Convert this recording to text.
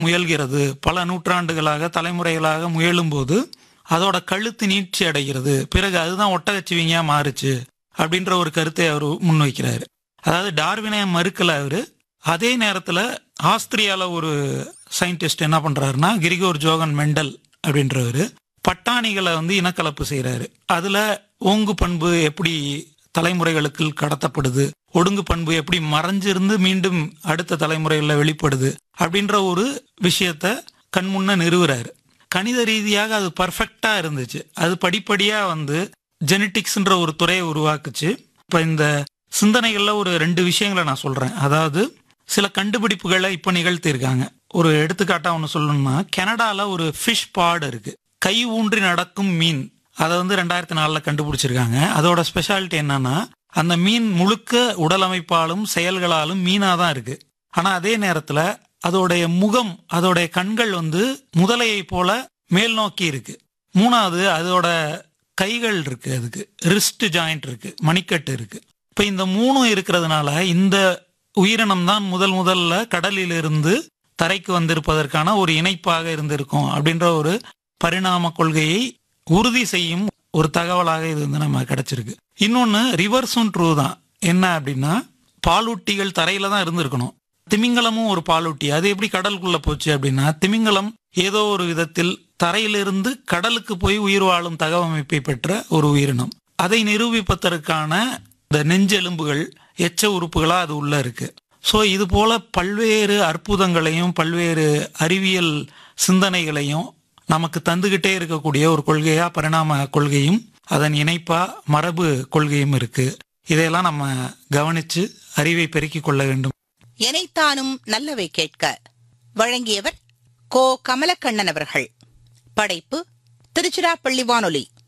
முயல்கிறது பல நூற்றாண்டுகளாக தலைமுறைகளாக முயலும்போது அதோட கழுத்து நீட்சி அடைகிறது பிறகு அதுதான் ஒட்டகச்சிவிங்கியா மாறுச்சு அப்படின்ற ஒரு கருத்தை அவர் முன்வைக்கிறாரு அதாவது டார்வினை மறுக்கல அவரு அதே நேரத்துல ஆஸ்திரியால ஒரு சயின்டிஸ்ட் என்ன பண்றாருன்னா கிரிகோர் ஜோகன் மெண்டல் அப்படின்றவரு பட்டாணிகளை வந்து இனக்கலப்பு செய்யறாரு அதுல ஓங்கு பண்பு எப்படி தலைமுறைகளுக்கு கடத்தப்படுது ஒடுங்கு பண்பு எப்படி மறைஞ்சிருந்து மீண்டும் அடுத்த தலைமுறைகளில் வெளிப்படுது அப்படின்ற ஒரு விஷயத்த கண்முன்ன நிறுவுறாரு கணித ரீதியாக அது பர்ஃபெக்டா இருந்துச்சு அது படிப்படியா வந்து ஜெனட்டிக்ஸ்ன்ற ஒரு துறையை உருவாக்குச்சு இப்ப இந்த சிந்தனைகள்ல ஒரு ரெண்டு விஷயங்களை நான் சொல்றேன் அதாவது சில கண்டுபிடிப்புகளை இப்ப நிகழ்த்தியிருக்காங்க ஒரு எடுத்துக்காட்டா ஒன்று சொல்லணும்னா கனடால ஒரு ஃபிஷ் பாடு இருக்கு கை ஊன்றி நடக்கும் மீன் அதை வந்து ரெண்டாயிரத்தி நாலுல கண்டுபிடிச்சிருக்காங்க அதோட ஸ்பெஷாலிட்டி என்னன்னா அந்த மீன் முழுக்க உடல் அமைப்பாலும் செயல்களாலும் மீனா தான் இருக்கு ஆனா அதே நேரத்துல அதோடைய முகம் அதோடைய கண்கள் வந்து முதலையை போல மேல் நோக்கி இருக்கு மூணாவது அதோட கைகள் இருக்கு அதுக்கு ரிஸ்ட் ஜாயிண்ட் இருக்கு மணிக்கட்டு இருக்கு இப்ப இந்த மூணும் இருக்கிறதுனால இந்த உயிரினம் தான் முதல் முதல்ல கடலிலிருந்து தரைக்கு வந்திருப்பதற்கான ஒரு இணைப்பாக இருந்திருக்கும் அப்படின்ற ஒரு பரிணாம கொள்கையை உறுதி செய்யும் ஒரு தகவலாக இது வந்து நம்ம கிடைச்சிருக்கு இன்னொன்னு ரிவர்ஸும் ட்ரூ தான் என்ன அப்படின்னா பாலூட்டிகள் தரையில தான் இருந்திருக்கணும் திமிங்கலமும் ஒரு பாலூட்டி அது எப்படி கடலுக்குள்ள போச்சு அப்படின்னா திமிங்கலம் ஏதோ ஒரு விதத்தில் தரையிலிருந்து கடலுக்கு போய் உயிர் வாழும் தகவமைப்பை பெற்ற ஒரு உயிரினம் அதை நிரூபிப்பதற்கான இந்த நெஞ்செலும்புகள் எச்ச உறுப்புகளா அது உள்ள இருக்கு ஸோ இது போல பல்வேறு அற்புதங்களையும் பல்வேறு அறிவியல் சிந்தனைகளையும் நமக்கு தந்துகிட்டே இருக்கக்கூடிய ஒரு கொள்கையா பரிணாம கொள்கையும் அதன் இணைப்பா மரபு கொள்கையும் இருக்கு இதையெல்லாம் நம்ம கவனிச்சு அறிவை பெருக்கிக் கொள்ள வேண்டும் எனைத்தானும் நல்லவை கேட்க வழங்கியவர் கோ கமலக்கண்ணன் அவர்கள் படைப்பு திருச்சிராப்பள்ளி வானொலி